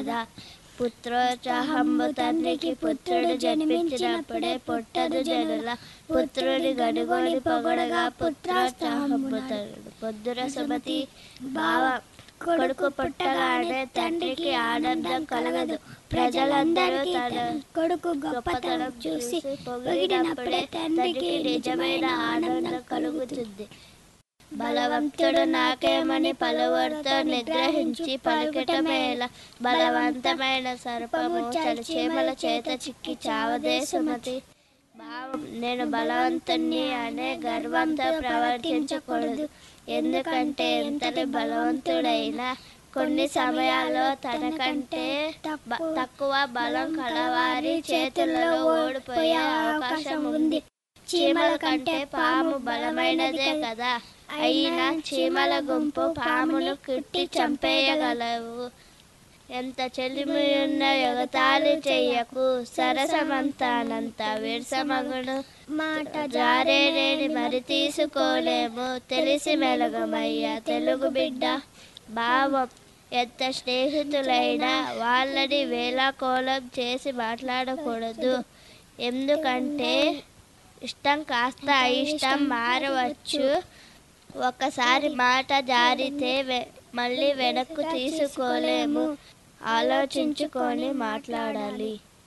కదా పుత్రోత్సాహంబు తండ్రికి పుత్రుడు జన్మించినప్పుడే పుట్టదు జనుల పుత్రుడి గడుగోని పొగడగా పుత్రోత్సాహంబు తరుడు పొద్దుర సుమతి భావ కొడుకు పుట్టగానే తండ్రికి ఆనందం కలగదు ప్రజలందరూ తన కొడుకు గొప్పతనం చూసి పొగిడినప్పుడే తండ్రికి నిజమైన ఆనందం కలుగుతుంది బలవంతుడు నాకేమని పలువురితో నిగ్రహించి పలుకటమేల బలవంతమైన సర్పము చలిచేమల చేత చిక్కి చావదే సుమతి భావం నేను బలవంతుణ్ణి అనే గర్వంతో ప్రవర్తించకూడదు ఎందుకంటే ఎంతటి బలవంతుడైనా కొన్ని సమయాల్లో తనకంటే బ- తక్కువ బలం కలవారి చేతుల్లో ఓడిపోయే అవకాశం ఉంది చీమల కంటే పాము బలమైనదే కదా అయినా చీమల గుంపు పామును కుట్టి చంపేయగలవు ఎంత చెలిమి ఉన్న ఎగతాళి చెయ్యకు సరసమంతానంత విరసమగును మాట జారేనేని మరి తీసుకోలేము తెలిసి మెలగమయ్యా తెలుగు బిడ్డ భావం ఎంత స్నేహితులైనా వాళ్ళని వేలాకోలం చేసి మాట్లాడకూడదు ఎందుకంటే ఇష్టం కాస్త అయిష్టం మారవచ్చు ఒకసారి మాట జారితే వె- మళ్ళీ వెనక్కు తీసుకోలేము ఆలోచించుకొని మాట్లాడాలి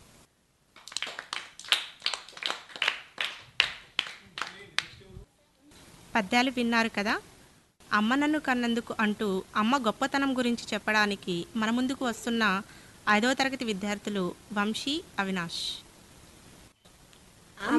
పద్యాలు విన్నారు కదా అమ్మ నన్ను కన్నందుకు అంటూ అమ్మ గొప్పతనం గురించి చెప్పడానికి మన ముందుకు వస్తున్న ఐదవ తరగతి విద్యార్థులు వంశీ అవినాష్